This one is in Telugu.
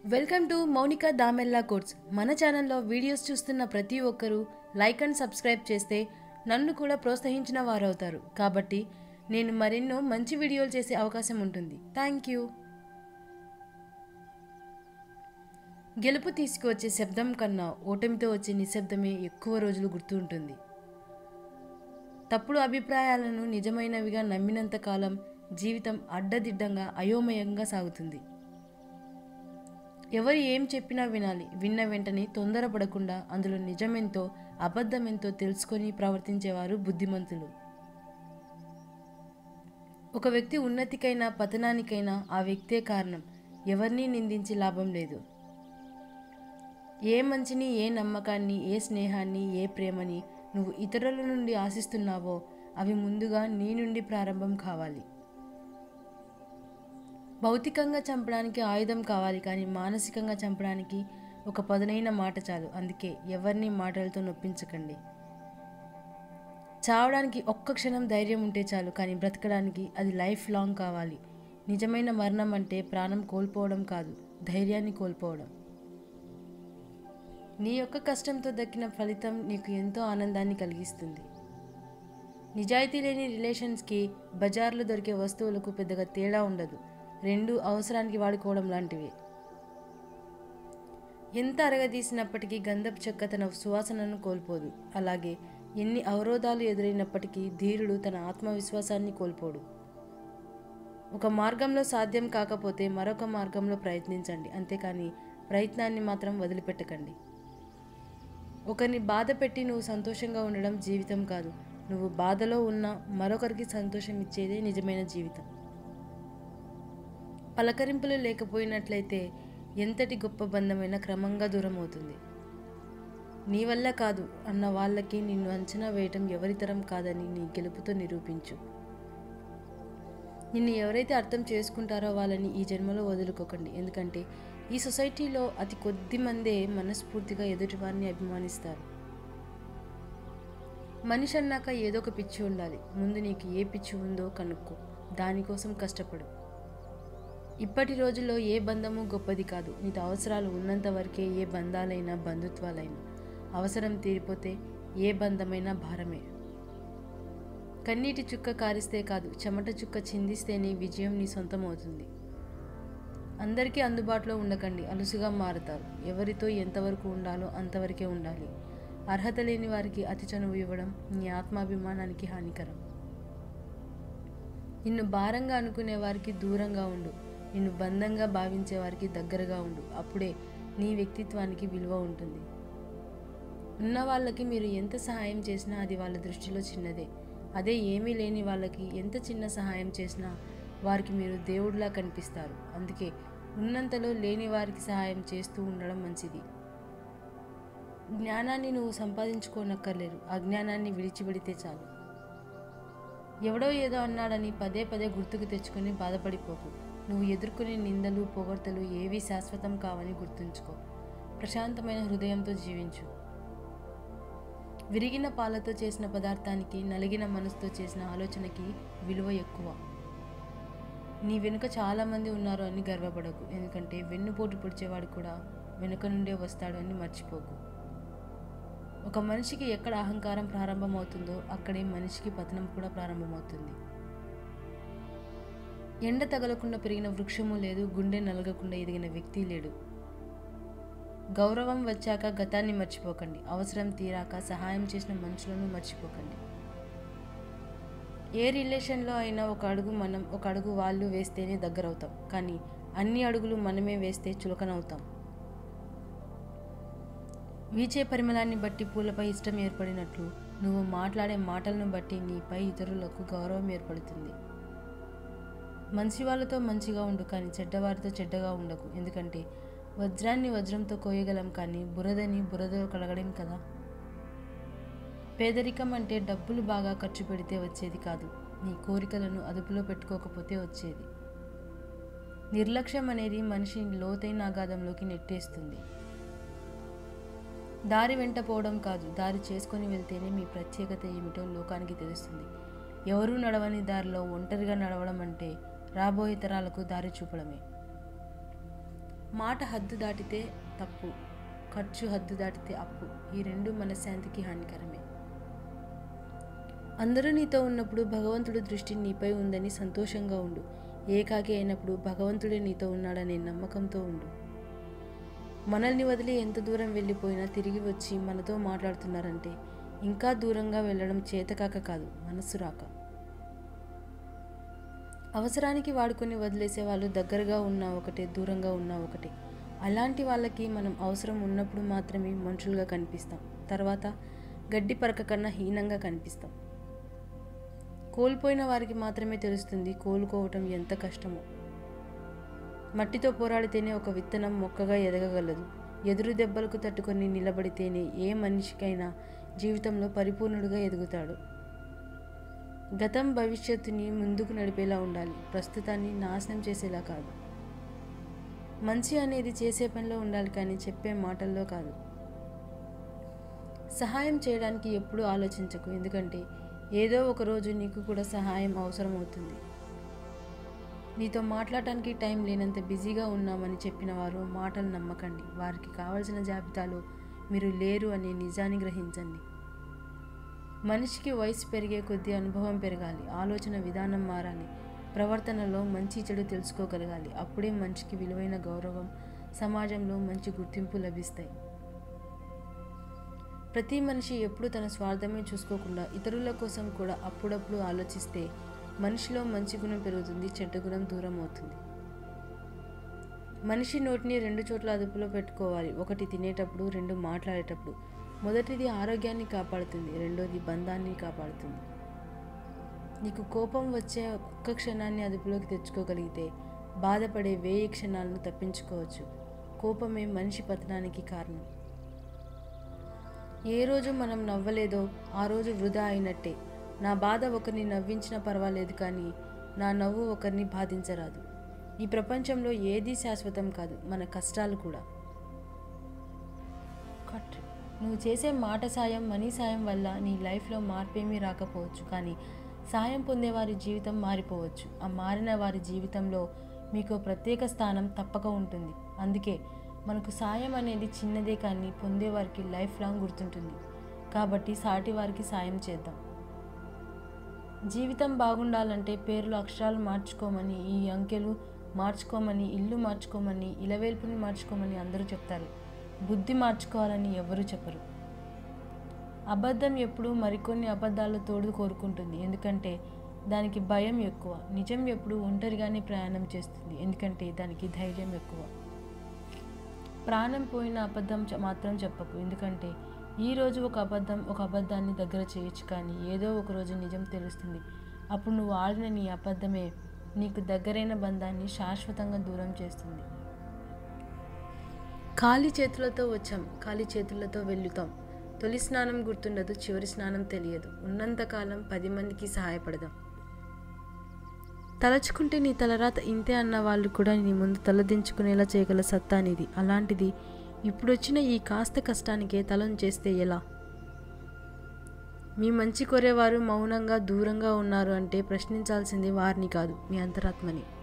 welcome to Mounika Damella course మన ఛానల్లో వీడియోస్ చూస్తున్న ప్రతి ఒక్కరూ లైక్ అండ్ సబ్స్క్రైబ్ చేస్తే నన్ను కూడా ప్రోత్సహించిన వారవుతారు కాబట్టి నేను మరెన్నో మంచి వీడియోలు చేసే అవకాశం ఉంటుంది థ్యాంక్ యూ గెలుపు తీసుకువచ్చే శబ్దం కన్నా ఓటమితో వచ్చే నిశ్శబ్దమే ఎక్కువ రోజులు గుర్తు ఉంటుంది తప్పుడు అభిప్రాయాలను నిజమైనవిగా నమ్మినంత కాలం జీవితం అడ్డదిడ్డంగా అయోమయంగా సాగుతుంది ఎవరు ఏం చెప్పినా వినాలి విన్న వెంటనే తొందరపడకుండా అందులో నిజమెంతో అబద్ధమెంతో తెలుసుకొని ప్రవర్తించేవారు బుద్ధిమంతులు ఒక వ్యక్తి ఉన్నతికైనా పతనానికైనా ఆ వ్యక్తే కారణం ఎవరిని నిందించి లాభం లేదు ఏ మంచిని ఏ నమ్మకాన్ని ఏ స్నేహాన్ని ఏ ప్రేమని నువ్వు ఇతరుల నుండి ఆశిస్తున్నావో అవి ముందుగా నీ నుండి ప్రారంభం కావాలి భౌతికంగా చంపడానికి ఆయుధం కావాలి కానీ మానసికంగా చంపడానికి ఒక పదునైన మాట చాలు అందుకే ఎవరిని మాటలతో నొప్పించకండి చావడానికి ఒక్క క్షణం ధైర్యం ఉంటే చాలు కానీ బ్రతకడానికి అది లైఫ్ లాంగ్ కావాలి నిజమైన మరణం అంటే ప్రాణం కోల్పోవడం కాదు ధైర్యాన్ని కోల్పోవడం నీ యొక్క కష్టంతో దక్కిన ఫలితం నీకు ఎంతో ఆనందాన్ని కలిగిస్తుంది నిజాయితీ లేని రిలేషన్స్కి బజార్లో దొరికే వస్తువులకు పెద్దగా తేడా ఉండదు రెండు అవసరానికి వాడుకోవడం లాంటివి ఎంత అరగదీసినప్పటికీ గంధపు చెక్క తన సువాసనను కోల్పోదు అలాగే ఎన్ని అవరోధాలు ఎదురైనప్పటికీ ధీరుడు తన ఆత్మవిశ్వాసాన్ని కోల్పోడు ఒక మార్గంలో సాధ్యం కాకపోతే మరొక మార్గంలో ప్రయత్నించండి అంతేకాని ప్రయత్నాన్ని మాత్రం వదిలిపెట్టకండి ఒకరిని బాధ పెట్టి నువ్వు సంతోషంగా ఉండడం జీవితం కాదు నువ్వు బాధలో ఉన్న మరొకరికి సంతోషం ఇచ్చేదే నిజమైన జీవితం పలకరింపులు లేకపోయినట్లయితే ఎంతటి గొప్ప బంధమైనా క్రమంగా దూరం అవుతుంది నీ వల్ల కాదు అన్న వాళ్ళకి నిన్ను అంచనా వేయటం ఎవరితరం కాదని నీ గెలుపుతో నిరూపించు నిన్ను ఎవరైతే అర్థం చేసుకుంటారో వాళ్ళని ఈ జన్మలో వదులుకోకండి ఎందుకంటే ఈ సొసైటీలో అతి కొద్ది మందే మనస్ఫూర్తిగా ఎదుటివారిని అభిమానిస్తారు మనిషి అన్నాక ఏదో ఒక పిచ్చి ఉండాలి ముందు నీకు ఏ పిచ్చి ఉందో కనుక్కో దానికోసం కష్టపడు ఇప్పటి రోజుల్లో ఏ బంధము గొప్పది కాదు నీకు అవసరాలు ఉన్నంత వరకే ఏ బంధాలైనా బంధుత్వాలైనా అవసరం తీరిపోతే ఏ బంధమైనా భారమే కన్నీటి చుక్క కారిస్తే కాదు చెమట చుక్క చిందిస్తేనే విజయం నీ సొంతం అవుతుంది అందరికీ అందుబాటులో ఉండకండి అలుసుగా మారుతారు ఎవరితో ఎంతవరకు ఉండాలో అంతవరకే ఉండాలి అర్హత లేని వారికి అతి చనువు ఇవ్వడం నీ ఆత్మాభిమానానికి హానికరం నిన్ను భారంగా అనుకునే వారికి దూరంగా ఉండు నిన్ను బంధంగా భావించే వారికి దగ్గరగా ఉండు అప్పుడే నీ వ్యక్తిత్వానికి విలువ ఉంటుంది ఉన్న వాళ్ళకి మీరు ఎంత సహాయం చేసినా అది వాళ్ళ దృష్టిలో చిన్నదే అదే ఏమీ లేని వాళ్ళకి ఎంత చిన్న సహాయం చేసినా వారికి మీరు దేవుడిలా కనిపిస్తారు అందుకే ఉన్నంతలో లేని వారికి సహాయం చేస్తూ ఉండడం మంచిది జ్ఞానాన్ని నువ్వు సంపాదించుకోనక్కర్లేదు అజ్ఞానాన్ని విడిచిపెడితే చాలు ఎవడో ఏదో అన్నాడని పదే పదే గుర్తుకు తెచ్చుకొని బాధపడిపోకు నువ్వు ఎదుర్కొనే నిందలు పొగడ్తలు ఏవీ శాశ్వతం కావని గుర్తుంచుకో ప్రశాంతమైన హృదయంతో జీవించు విరిగిన పాలతో చేసిన పదార్థానికి నలిగిన మనసుతో చేసిన ఆలోచనకి విలువ ఎక్కువ నీ వెనుక చాలామంది ఉన్నారు అని గర్వపడకు ఎందుకంటే వెన్నుపోటు పొడిచేవాడు కూడా వెనుక నుండే వస్తాడు అని మర్చిపోకు ఒక మనిషికి ఎక్కడ అహంకారం ప్రారంభమవుతుందో అక్కడే మనిషికి పతనం కూడా ప్రారంభమవుతుంది ఎండ తగలకుండా పెరిగిన వృక్షము లేదు గుండె నలగకుండా ఎదిగిన వ్యక్తి లేడు గౌరవం వచ్చాక గతాన్ని మర్చిపోకండి అవసరం తీరాక సహాయం చేసిన మనుషులను మర్చిపోకండి ఏ రిలేషన్లో అయినా ఒక అడుగు మనం ఒక అడుగు వాళ్ళు వేస్తేనే దగ్గరవుతాం కానీ అన్ని అడుగులు మనమే వేస్తే చులకనవుతాం వీచే పరిమళాన్ని బట్టి పూలపై ఇష్టం ఏర్పడినట్లు నువ్వు మాట్లాడే మాటలను బట్టి నీపై ఇతరులకు గౌరవం ఏర్పడుతుంది మంచి వాళ్ళతో మంచిగా ఉండు కానీ చెడ్డవారితో చెడ్డగా ఉండకు ఎందుకంటే వజ్రాన్ని వజ్రంతో కోయగలం కానీ బురదని బురదలో కడగలేం కదా పేదరికం అంటే డబ్బులు బాగా ఖర్చు పెడితే వచ్చేది కాదు నీ కోరికలను అదుపులో పెట్టుకోకపోతే వచ్చేది నిర్లక్ష్యం అనేది మనిషిని లోతైన అగాధంలోకి నెట్టేస్తుంది దారి వెంట పోవడం కాదు దారి చేసుకొని వెళ్తేనే మీ ప్రత్యేకత ఏమిటో లోకానికి తెలుస్తుంది ఎవరూ నడవని దారిలో ఒంటరిగా నడవడం అంటే రాబోయే తరాలకు దారి చూపడమే మాట హద్దు దాటితే తప్పు ఖర్చు హద్దు దాటితే అప్పు ఈ రెండు మనశ్శాంతికి హానికరమే అందరూ నీతో ఉన్నప్పుడు భగవంతుడి దృష్టి నీపై ఉందని సంతోషంగా ఉండు ఏకాకి అయినప్పుడు భగవంతుడే నీతో ఉన్నాడనే నమ్మకంతో ఉండు మనల్ని వదిలి ఎంత దూరం వెళ్ళిపోయినా తిరిగి వచ్చి మనతో మాట్లాడుతున్నారంటే ఇంకా దూరంగా వెళ్ళడం చేతకాక కాదు మనస్సు రాక అవసరానికి వాడుకొని వదిలేసే వాళ్ళు దగ్గరగా ఉన్నా ఒకటే దూరంగా ఉన్నా ఒకటే అలాంటి వాళ్ళకి మనం అవసరం ఉన్నప్పుడు మాత్రమే మనుషులుగా కనిపిస్తాం తర్వాత గడ్డి పరక కన్నా హీనంగా కనిపిస్తాం కోల్పోయిన వారికి మాత్రమే తెలుస్తుంది కోలుకోవటం ఎంత కష్టమో మట్టితో పోరాడితేనే ఒక విత్తనం మొక్కగా ఎదగగలదు ఎదురు దెబ్బలకు తట్టుకొని నిలబడితేనే ఏ మనిషికైనా జీవితంలో పరిపూర్ణుడిగా ఎదుగుతాడు గతం భవిష్యత్తుని ముందుకు నడిపేలా ఉండాలి ప్రస్తుతాన్ని నాశనం చేసేలా కాదు మంచి అనేది చేసే పనిలో ఉండాలి కానీ చెప్పే మాటల్లో కాదు సహాయం చేయడానికి ఎప్పుడూ ఆలోచించకు ఎందుకంటే ఏదో ఒక రోజు నీకు కూడా సహాయం అవసరం అవుతుంది నీతో మాట్లాడటానికి టైం లేనంత బిజీగా ఉన్నామని చెప్పిన వారు మాటలు నమ్మకండి వారికి కావలసిన జాబితాలో మీరు లేరు అనే నిజాన్ని గ్రహించండి మనిషికి వయసు పెరిగే కొద్దీ అనుభవం పెరగాలి ఆలోచన విధానం మారాలి ప్రవర్తనలో మంచి చెడు తెలుసుకోగలగాలి అప్పుడే మనిషికి విలువైన గౌరవం సమాజంలో మంచి గుర్తింపు లభిస్తాయి ప్రతి మనిషి ఎప్పుడు తన స్వార్థమే చూసుకోకుండా ఇతరుల కోసం కూడా అప్పుడప్పుడు ఆలోచిస్తే మనిషిలో మంచి గుణం పెరుగుతుంది చెడ్డ గుణం దూరం అవుతుంది మనిషి నోటిని రెండు చోట్ల అదుపులో పెట్టుకోవాలి ఒకటి తినేటప్పుడు రెండు మాట్లాడేటప్పుడు మొదటిది ఆరోగ్యాన్ని కాపాడుతుంది రెండోది బంధాన్ని కాపాడుతుంది నీకు కోపం వచ్చే ఒక్క క్షణాన్ని అదుపులోకి తెచ్చుకోగలిగితే బాధపడే వేయి క్షణాలను తప్పించుకోవచ్చు కోపమే మనిషి పతనానికి కారణం ఏ రోజు మనం నవ్వలేదో ఆ రోజు వృధా అయినట్టే నా బాధ ఒకరిని నవ్వించినా పర్వాలేదు కానీ నా నవ్వు ఒకరిని బాధించరాదు ఈ ప్రపంచంలో ఏదీ శాశ్వతం కాదు మన కష్టాలు కూడా కట్ నువ్వు చేసే మాట సాయం మనీ సాయం వల్ల నీ లైఫ్లో మార్పేమీ రాకపోవచ్చు కానీ సాయం పొందేవారి జీవితం మారిపోవచ్చు ఆ మారిన వారి జీవితంలో మీకు ప్రత్యేక స్థానం తప్పక ఉంటుంది అందుకే మనకు సాయం అనేది చిన్నదే కానీ పొందేవారికి లైఫ్ లాంగ్ గుర్తుంటుంది కాబట్టి సాటి వారికి సాయం చేద్దాం జీవితం బాగుండాలంటే పేర్లు అక్షరాలు మార్చుకోమని ఈ అంకెలు మార్చుకోమని ఇల్లు మార్చుకోమని ఇలవేల్పుని మార్చుకోమని అందరూ చెప్తారు బుద్ధి మార్చుకోవాలని ఎవరూ చెప్పరు అబద్ధం ఎప్పుడు మరికొన్ని అబద్ధాలు తోడు కోరుకుంటుంది ఎందుకంటే దానికి భయం ఎక్కువ నిజం ఎప్పుడు ఒంటరిగానే ప్రయాణం చేస్తుంది ఎందుకంటే దానికి ధైర్యం ఎక్కువ ప్రాణం పోయిన అబద్ధం చ- మాత్రం చెప్పకు ఎందుకంటే ఈ రోజు ఒక అబద్ధం ఒక అబద్ధాన్ని దగ్గర చేయొచ్చు కానీ ఏదో ఒక రోజు నిజం తెలుస్తుంది అప్పుడు నువ్వు ఆడిన నీ అబద్ధమే నీకు దగ్గరైన బంధాన్ని శాశ్వతంగా దూరం చేస్తుంది ఖాళీ చేతులతో వచ్చాం ఖాళీ చేతులతో వెళ్ళుతాం తొలి స్నానం గుర్తుండదు చివరి స్నానం తెలియదు ఉన్నంతకాలం పది మందికి సహాయపడదాం తలచుకుంటే నీ తలరాత ఇంతే అన్న వాళ్ళు కూడా నీ ముందు తలదించుకునేలా చేయగల సత్తా నీది అలాంటిది ఇప్పుడొచ్చిన ఈ కాస్త కష్టానికే తలం చేస్తే ఎలా మీ మంచి కోరేవారు మౌనంగా దూరంగా ఉన్నారు అంటే ప్రశ్నించాల్సింది వారిని కాదు మీ అంతరాత్మని